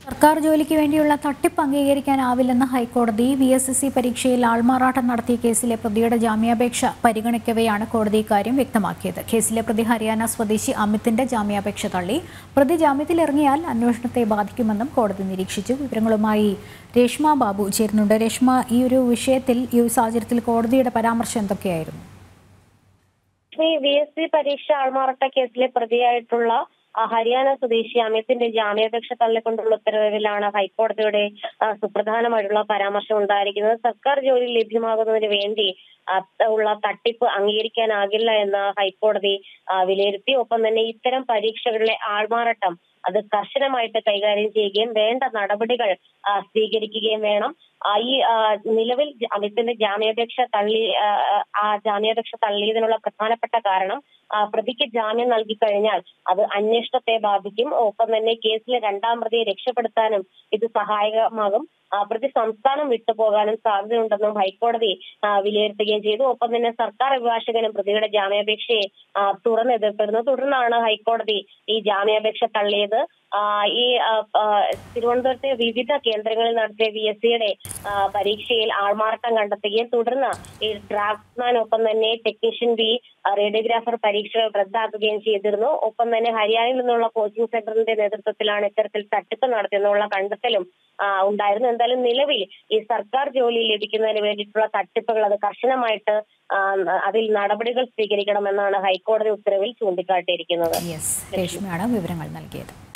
സർക്കാർ ജോലിക്ക് വേണ്ടിയുള്ള തട്ടിപ്പ് അംഗീകരിക്കാനാവില്ലെന്ന് ഹൈക്കോടതി വി എസ് എസ് സി പരീക്ഷയിൽ ആൾമാറാട്ടം നടത്തിയ കേസിലെ പ്രതിയുടെ ജാമ്യാപേക്ഷ പരിഗണിക്കവെയാണ് കോടതി ഇക്കാര്യം വ്യക്തമാക്കിയത് കേസിലെ പ്രതി ഹരിയാന സ്വദേശി അമിത്തിന്റെ ജാമ്യാപേക്ഷ തള്ളി പ്രതി ജാമ്യത്തിലിറങ്ങിയാൽ അന്വേഷണത്തെ ബാധിക്കുമെന്നും കോടതി നിരീക്ഷിച്ചു വിവരങ്ങളുമായി രേഷ്മ ബാബു ചേരുന്നുണ്ട് രേഷ്മ ഈ ഒരു വിഷയത്തിൽ ഈ ഒരു സാഹചര്യത്തിൽ കോടതിയുടെ പരാമർശം എന്തൊക്കെയായിരുന്നു ഈ വി എസ് സി പരീക്ഷ ആൾമാറാട്ട കേസിലെ പ്രതിയായിട്ടുള്ള ആ, ഹരിയാന സ്വദേശി അമിത്തിന്റെ ജാമ്യാപേക്ഷ തള്ളിക്കൊണ്ടുള്ള ഉത്തരവിലാണ് ഹൈക്കോടതിയുടെ ആ, സുപ്രധാനമായിട്ടുള്ള പരാമർശം ഉണ്ടായിരിക്കുന്നത് സർക്കാർ ജോലി ലഭ്യമാകുന്നതിന് വേണ്ടി ആ, ഉള്ള തട്ടിപ്പ് അംഗീകരിക്കാനാകില്ല എന്ന് ഹൈക്കോടതി ആ, വിലയിരുത്തി ഒപ്പം തന്നെ ഇത്തരം പരീക്ഷകളിലെ ആൾമാറാട്ടം അത് കർശനമായിട്ട് കൈകാര്യം ചെയ്യുകയും വേണ്ട നടപടികൾ ആ, സ്വീകരിക്കുകയും വേണം ആ, ഈ ആ, നിലവിൽ ജ- അമിത്തിന്റെ ജാമ്യാപേക്ഷ തള്ളി ആ, ആ ജാമ്യാപേക്ഷ തള്ളിയതിനുള്ള പ്രധാനപ്പെട്ട കാരണം ആ, പ്രതിക്ക് ജാമ്യം നൽകി കഴിഞ്ഞാൽ അത് അന്വേഷണത്തെ ബാധിക്കും ഒപ്പം തന്നെ കേസിലെ രണ്ടാം പ്രതിയെ രക്ഷപ്പെടുത്താനും ഇത് സഹായകമാകും ആ, പ്രതി സംസ്ഥാനം വിട്ടുപോകാനും സാധ്യതയുണ്ടെന്നും ഹൈക്കോടതി ആ, വിലയിരുത്തുകയും ചെയ്തു ഒപ്പം തന്നെ സർക്കാർ അഭിഭാഷകനും പ്രതിയുടെ ജാമ്യാപേക്ഷയെ ആ, തുറന്നെതിർത്തിരുന്നു തുടർന്നാണ് ഹൈക്കോടതി ഈ ജാമ്യാപേക്ഷ തള്ളിയത് ആ, ഈ ആ, ആ, തിരുവനന്തപുരത്തെ വിവിധ കേന്ദ്രങ്ങളിൽ നടത്തിയ വി എസ് സിയുടെ പരീക്ഷയിൽ ആൾമാറാട്ടം കണ്ടെത്തുകയും തുടർന്ന് ഈ ഡ്രാഫ്റ്റ്മാൻ ഒപ്പം തന്നെ ടെക്നീഷ്യൻ ബി റേഡിയോഗ്രാഫർ പരീക്ഷകൾ റദ്ദാക്കുകയും ചെയ്തിരുന്നു ഒപ്പം തന്നെ ഹരിയാനയിൽ നിന്നുള്ള കോച്ചിംഗ് സെന്ററിന്റെ നേതൃത്വത്തിലാണ് ഇത്തരത്തിൽ തട്ടിപ്പ് നടത്തിയെന്നുള്ള കണ്ടെത്തലും ആ, ഉണ്ടായിരുന്നു എന്തായാലും നിലവിൽ ഈ സർക്കാർ ജോലി ലഭിക്കുന്നതിന് വേണ്ടിയിട്ടുള്ള തട്ടിപ്പുകൾ അത് കർശനമായിട്ട് ആ, അതിൽ നടപടികൾ സ്വീകരിക്കണമെന്നാണ് ഹൈക്കോടതി ഉത്തരവിൽ ചൂണ്ടിക്കാട്ടിയിരിക്കുന്നത് യെസ് രേഷ്മയാണ് വിവരങ്ങൾ നൽകിയത്